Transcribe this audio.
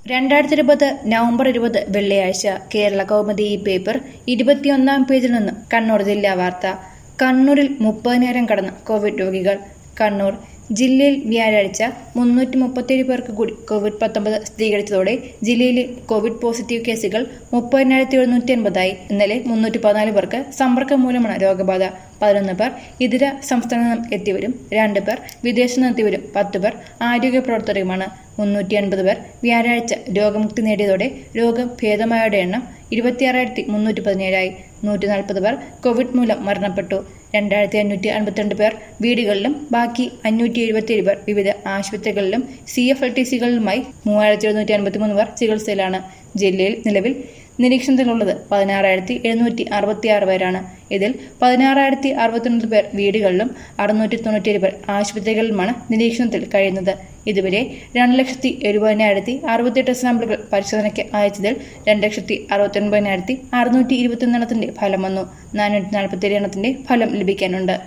രണ്ടായിരത്തി ഇരുപത് നവംബർ ഇരുപത് വെള്ളിയാഴ്ച കേരള കൗമുദി ഈ പേപ്പർ ഇരുപത്തിയൊന്നാം പേജിൽ നിന്നും കണ്ണൂർ ജില്ലാ വാർത്ത കണ്ണൂരിൽ മുപ്പതിനായിരം കടന്ന് കോവിഡ് രോഗികൾ കണ്ണൂർ ജില്ലയിൽ വ്യാഴാഴ്ച മുന്നൂറ്റി മുപ്പത്തിയേഴ് പേർക്ക് കൂടി കോവിഡ് പത്തൊമ്പത് സ്ഥിരീകരിച്ചതോടെ ജില്ലയിലെ കോവിഡ് പോസിറ്റീവ് കേസുകൾ മുപ്പതിനായിരത്തി എഴുന്നൂറ്റി അൻപതായി ഇന്നലെ മുന്നൂറ്റി പതിനാല് പേർക്ക് സമ്പർക്കം മൂലമാണ് രോഗബാധ പതിനൊന്ന് പേർ ഇതര സംസ്ഥാനങ്ങളിൽ നിന്നും എത്തിയവരും രണ്ട് പേർ വിദേശത്ത് നിന്നെത്തിയവരും പത്ത് പേർ ആരോഗ്യ പ്രവർത്തകരുമാണ് മുന്നൂറ്റി അൻപത് പേർ വ്യാഴാഴ്ച രോഗമുക്തി നേടിയതോടെ രോഗം ഭേദമായവരുടെ എണ്ണം ഇരുപത്തിയാറായിരത്തി മുന്നൂറ്റി പതിനേഴായി നൂറ്റി നാൽപ്പത് പേർ കോവിഡ് മൂലം മരണപ്പെട്ടു രണ്ടായിരത്തി അഞ്ഞൂറ്റി അൻപത്തിരണ്ട് പേർ വീടുകളിലും ബാക്കി അഞ്ഞൂറ്റി എഴുപത്തിയേഴ് പേർ വിവിധ ആശുപത്രികളിലും സി എഫ് എൽ ടി സികളിലുമായി മൂവായിരത്തി എഴുന്നൂറ്റി അൻപത്തിമൂന്ന് പേർ ചികിത്സയിലാണ് ജില്ലയിൽ നിലവിൽ നിരീക്ഷണത്തിലുള്ളത് പതിനാറായിരത്തി എഴുന്നൂറ്റി അറുപത്തിയാറ് പേരാണ് ഇതിൽ പതിനാറായിരത്തി അറുപത്തൊൻപത് പേർ വീടുകളിലും അറുന്നൂറ്റി തൊണ്ണൂറ്റിയേഴ് പേർ ആശുപത്രികളിലുമാണ് നിരീക്ഷണത്തിൽ കഴിയുന്നത് ഇതുവരെ രണ്ട് ലക്ഷത്തി എഴുപതിനായിരത്തി അറുപത്തിയെട്ട് സാമ്പിളുകൾ പരിശോധനയ്ക്ക് അയച്ചതിൽ രണ്ട് ലക്ഷത്തി അറുപത്തൊൻപതിനായിരത്തി അറുന്നൂറ്റി ഇരുപത്തിയൊന്നെണ്ണത്തിന്റെ ഫലം വന്നു നാനൂറ്റി നാൽപ്പത്തിയേഴ് എണ്ണത്തിന്റെ ഫലം ലഭിക്കാനുണ്ട്